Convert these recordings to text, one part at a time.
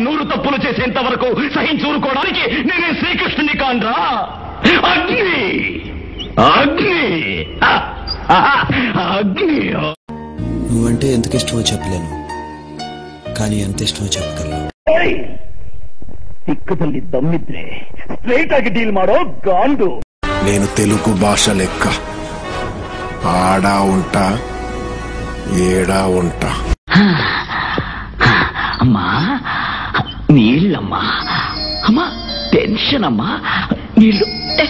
నూరు తప్పులు చేసేంత వరకు సహించూరుకోవడానికి నేనే శ్రీకృష్ణుని కాండ్రా అగ్ని అగ్ని ఆ, ఆ, అగ్ని నువ్వంటే ఎందుకు ఇష్టమో చెప్పలేను కానీ ఎంత ఇష్టమో చెప్పగలను తిక్కుతల్లి దమ్మిద్రే ಸ್ಟ್ರೈಟ್ ಆಗಿ ಡೀಲ್ ಮಾಡೋ ಗಾಂಡು నేను తెలుగు భాష లెక్క ఆడా ఉంటా ఏడా ఉంటా అమ్మా నీళ్ళమ్మా అమ్మా టెన్షన్ అమ్మా నీళ్ళు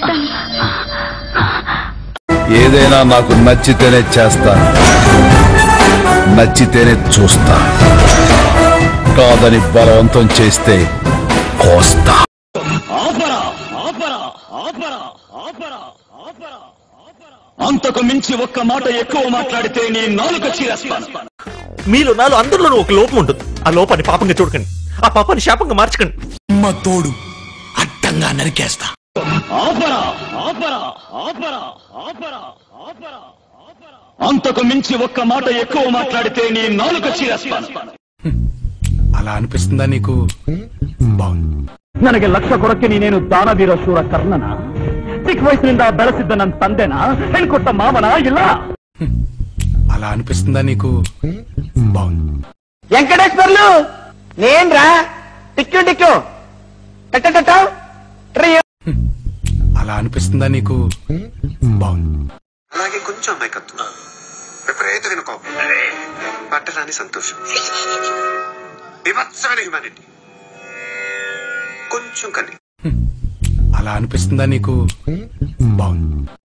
ఏదైనా నాకు నచ్చితేనే చేస్తాను నచ్చితేనే చూస్తా కాదని బలవంతం చేస్తే కోస్తా ఆపరా ఆపరా ఆపరా ఆపరా ఆపరా అంతకు మించి ఒక్క మాట ఎక్కువ మాట్లాడితే నీ నాలుక చీరేస్తాను మీలో నాలో అందరిలోనూ ఒక లోపం ఉంటుంది ఆ లోపాన్ని పాపంగా చూడకండి ఆ పాపాన్ని శాపంగా మార్చకండి అమ్మ తోడు అడ్డంగా నరికేస్తా ఆపరా ఆపరా ఆపరా ఆపరా ఆపరా అంతకు మించి ఒక్క మాట ఎక్కువ మాట్లాడితే నీ నాలుక చీరేస్తాను అలా అనిపిస్తుందా నీకు బాగుంది ನನಗೆ ಲಕ್ಷ ಕೊಡಕ್ಕೆ ನೀನೇನು ದಾನವೀರ ಶೂರ ಕರ್ಣನ ಚಿಕ್ಕ ವಯಸ್ಸಿನಿಂದ ಬೆಳೆಸಿದ್ದ ನನ್ನ ತಂದೆನ ಹೆಣ್ಕೊಟ್ಟ ಮಾವನ ಇಲ್ಲ అలా అనిపిస్తుందా నీకు బాగుంది వెంకటేశ్వర్లు నేన్రా టిక్కు టిక్కు టట అలా అనిపిస్తుందా నీకు బాగుంది అలాగే కొంచెం అమాయకత్వం విపరీతమైన కోపం పట్టరాని సంతోషం విభత్సమైన హ్యుమానిటీ కొంచెం కన్ని అలా అనిపిస్తుందా నీకు బాగుంది